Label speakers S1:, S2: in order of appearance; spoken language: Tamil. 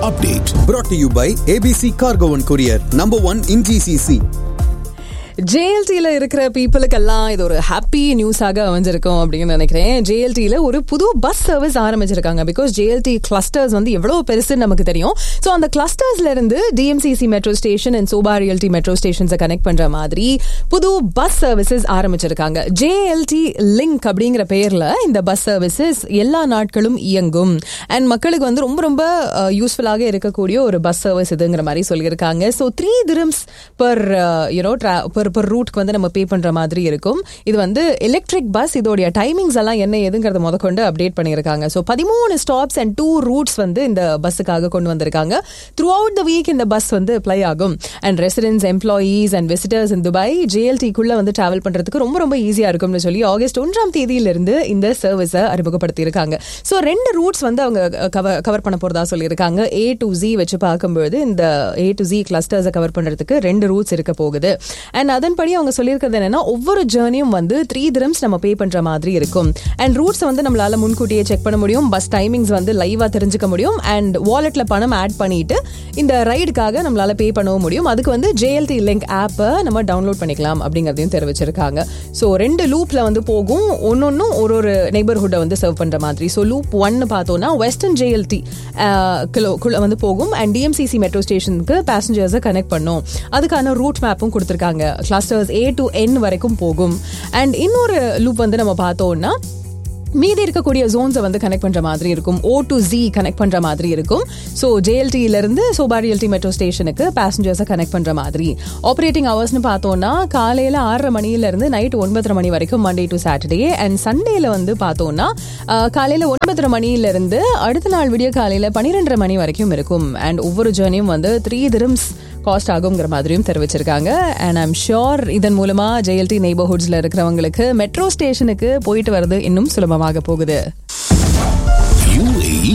S1: update brought to you by ABC Cargo and Courier, number one in GCC.
S2: ஜேஎல்டியில் இருக்கிற பீப்புளுக்கெல்லாம் இது ஒரு ஹாப்பி நியூஸாக அமைஞ்சிருக்கும் அப்படின்னு நினைக்கிறேன் ஜேஎல்டியில் ஒரு புது பஸ் சர்வீஸ் ஆரம்பிச்சிருக்காங்க பிகாஸ் ஜேஎல்டி கிளஸ்டர்ஸ் வந்து எவ்வளோ பெருசுன்னு நமக்கு தெரியும் ஸோ அந்த கிளஸ்டர்ஸ்ல இருந்து DMCC metro station and Sobha realty metro ஸ்டேஷன்ஸை கனெக்ட் பண்ற மாதிரி புது பஸ் சர்வீசஸ் ஆரம்பிச்சிருக்காங்க ஜேஎல்டி லிங்க் அப்படிங்கிற பேர்ல இந்த பஸ் சர்வீசஸ் எல்லா நாட்களும் இயங்கும் அண்ட் மக்களுக்கு வந்து ரொம்ப ரொம்ப யூஸ்ஃபுல்லாக இருக்கக்கூடிய ஒரு பஸ் சர்வீஸ் இதுங்கிற மாதிரி சொல்லியிருக்காங்க so three trams per you know per per ரூட்க்கு வந்து நம்ம பே பண்ற மாதிரி இருக்கும் இது வந்து எலக்ட்ரிக் பஸ் இதோடைய டைமிங்ஸ் எல்லாம் என்ன எதுங்கிறத முதற்கொண்டு அப்டேட் பண்ணியிருக்காங்க ஸோ பதிமூணு ஸ்டாப்ஸ் அண்ட் டூ ரூட்ஸ் வந்து இந்த பஸ்ஸுக்காக கொண்டு வந்திருக்காங்க த்ரூ அவுட் த வீக் இந்த பஸ் வந்து அப்ளை ஆகும் and residents employees and visitors in Dubai ஜேஎல்டிக்குள்ள வந்து டிராவல் பண்றதுக்கு ரொம்ப ரொம்ப ஈஸியா இருக்கும்னு சொல்லி ஆகஸ்ட் ஒன்றாம் தேதியிலிருந்து இந்த சர்வீஸை அறிமுகப்படுத்தி இருக்காங்க ஸோ ரெண்டு ரூட்ஸ் வந்து அவங்க கவர் கவர் பண்ண போறதா சொல்லியிருக்காங்க ஏ டு ஜி வச்சு பார்க்கும்போது இந்த ஏ டு ஜி கிளஸ்டர்ஸை கவர் பண்றதுக்கு ரெண்டு ரூட்ஸ் இருக்க போகுது அண்ட் அதன்படி அவங்க சொல்லியிருக்கிறது என்னன்னா ஒவ்வொரு ஜேர்னியும் வந்து த்ரீ திரம்ஸ் நம்ம பே பண்ற மாதிரி இருக்கும் அண்ட் ரூட்ஸ் வந்து நம்மளால முன்கூட்டியே செக் பண்ண முடியும் பஸ் டைமிங்ஸ் வந்து லைவா தெரிஞ்சுக்க முடியும் அண்ட் வாலெட்ல பணம் ஆட் பண்ணிட்டு இந்த ரைடுக்காக நம்மளால பே பண்ணவும் முடியும் அதுக்கு வந்து ஜேஎல்டி லிங்க் ஆப்பை நம்ம டவுன்லோட் பண்ணிக்கலாம் அப்படிங்கிறதையும் தெரிவிச்சிருக்காங்க ஸோ ரெண்டு லூப்ல வந்து போகும் ஒன்னொன்னும் ஒரு ஒரு நெய்பர்ஹுட்டை வந்து சர்வ் பண்ற மாதிரி ஸோ லூப் ஒன்னு பார்த்தோம்னா வெஸ்டர்ன் ஜேஎல்டி வந்து போகும் அண்ட் டிஎம்சிசி மெட்ரோ ஸ்டேஷனுக்கு பேசஞ்சர்ஸை கனெக்ட் பண்ணும் அதுக்கான ரூட் மேப்பும் கொடுத்துருக்காங்க கிளஸ்டர்ஸ் ஏ டு என் வரைக்கும் போகும் அண்ட் இன்னொரு லூப் வந்து நம்ம பார்த்தோம்னா மீதி இருக்கக்கூடிய ஜோன்ஸை வந்து கனெக்ட் பண்ற மாதிரி இருக்கும் ஓ டு ஜி கனெக்ட் பண்ற மாதிரி இருக்கும் ஸோ ஜேஎல்டியில இருந்து சோபாரியல்டி மெட்ரோ ஸ்டேஷனுக்கு பேசஞ்சர்ஸை கனெக்ட் பண்ற மாதிரி ஆப்ரேட்டிங் ஹவர்ஸ்னு பார்த்தோம்னா காலையில ஆறரை மணில இருந்து நைட் ஒன்பதரை மணி வரைக்கும் மண்டே டு சாட்டர்டே அண்ட் சண்டேல வந்து பார்த்தோம்னா காலையில ஒன்பதரை மணில இருந்து அடுத்த நாள் விடிய காலையில பன்னிரெண்டரை மணி வரைக்கும் இருக்கும் அண்ட் ஒவ்வொரு ஜேர்னியும் வந்து த்ரீ திரம்ஸ் காஸ்ட் ஆகுங்கிற மாதிரியும் தெரிவிச்சிருக்காங்க அண்ட் ஐம் ஷோர் இதன் மூலமா ஜெயல்டி நெய்பர்ஹுட்ஸ்ல இருக்கிறவங்களுக்கு மெட்ரோ ஸ்டேஷனுக்கு போயிட்டு வரது இன்னும் சுலபமாக போகுது